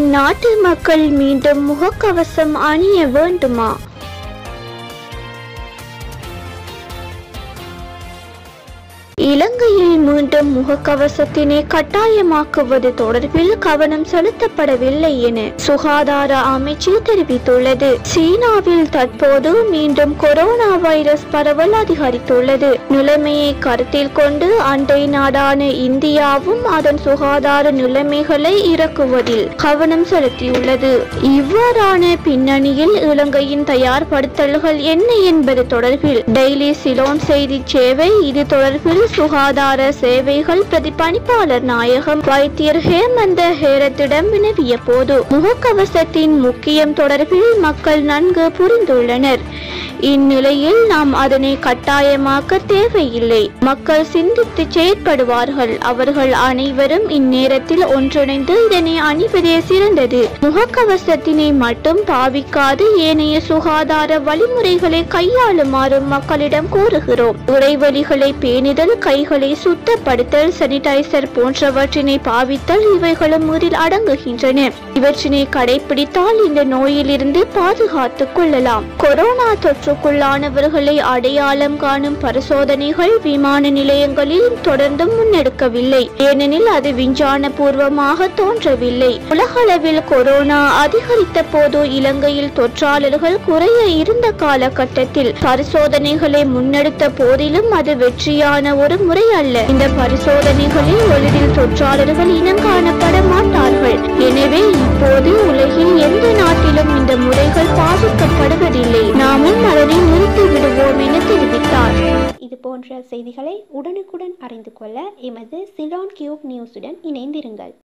நாட்டு மக்கள் மீண்டும் முகக்கவசம் அணிய வேண்டுமா இலங்கையில் மீண்டும் முகக்கவசத்தினை கட்டாயமாக்குவது தொடர்பில் கவனம் செலுத்தப்படவில்லை என சுகாதார அமைச்சு தெரிவித்துள்ளது சீனாவில் தற்போது மீண்டும் கொரோனா வைரஸ் பரவல் அதிகரித்துள்ளது நிலைமையை கருத்தில் கொண்டு அண்டை நாடான இந்தியாவும் அதன் சுகாதார நிலைமைகளை இறக்குவதில் கவனம் செலுத்தியுள்ளது இவ்வாறான பின்னணியில் இலங்கையின் தயார்படுத்தல்கள் என்ன என்பது தொடர்பில் டெய்லி சிலோன் செய்தி சேவை இது தொடர்பில் சுகாதார சேவைகள் பிரதிபலிப்பாளர் நாயகம் வைத்தியர் ஹேமந்த ஹேரத்திடம் வினவிய போது முகக்கவசத்தின் முக்கியம் தொடர்பில் மக்கள் நன்கு புரிந்துள்ளனர் இந்நிலையில் நாம் அதனை கட்டாயமாக்க தேவையில்லை மக்கள் சிந்தித்து செயற்படுவார்கள் அவர்கள் அனைவரும் இந்நேரத்தில் ஒன்றிணைந்து இதனை அணிவதே சிறந்தது முகக்கவசத்தினை மட்டும் பாவிக்காது ஏனைய சுகாதார வழிமுறைகளை கையாளுமாறு மக்களிடம் கூறுகிறோம் இடைவெளிகளை பேணுதல் கைகளை சுத்தப்படுத்தல் சானிடைசர் போன்றவற்றினை பாவித்தல் இவைகளும் இதில் அடங்குகின்றன இவற்றினை கடைபிடித்தால் இந்த நோயிலிருந்து பாதுகாத்துக் கொள்ளலாம் கொரோனா தொற்றுக்குள்ளானவர்களை அடையாளம் காணும் பரிசோதனைகள் விமான நிலையங்களில் தொடர்ந்து முன்னெடுக்கவில்லை ஏனெனில் அது விஞ்ஞான பூர்வமாக தோன்றவில்லை உலகளவில் கொரோனா அதிகரித்த போது இலங்கையில் தொற்றாளர்கள் குறைய இருந்த காலகட்டத்தில் பரிசோதனைகளை முன்னெடுத்த போதிலும் அது வெற்றியான ஒரு முறை அல்ல இந்த பரிசோதனைகளில் எளிதில் தொற்றாளர்கள் இனம் காணப்பட மாட்டார்கள் எனவே இப்போது உலகில் எந்த நாட்டிலும் இந்த முறைகள் பாதிக்கப்படுவதில்லை நாமும் அதனை நிறுத்தி விடுவோம் என தெரிவித்தார் இது போன்ற செய்திகளை உடனுக்குடன் அறிந்து கொள்ள எமது சிலான் கியூப் நியூஸுடன் இணைந்திருங்கள்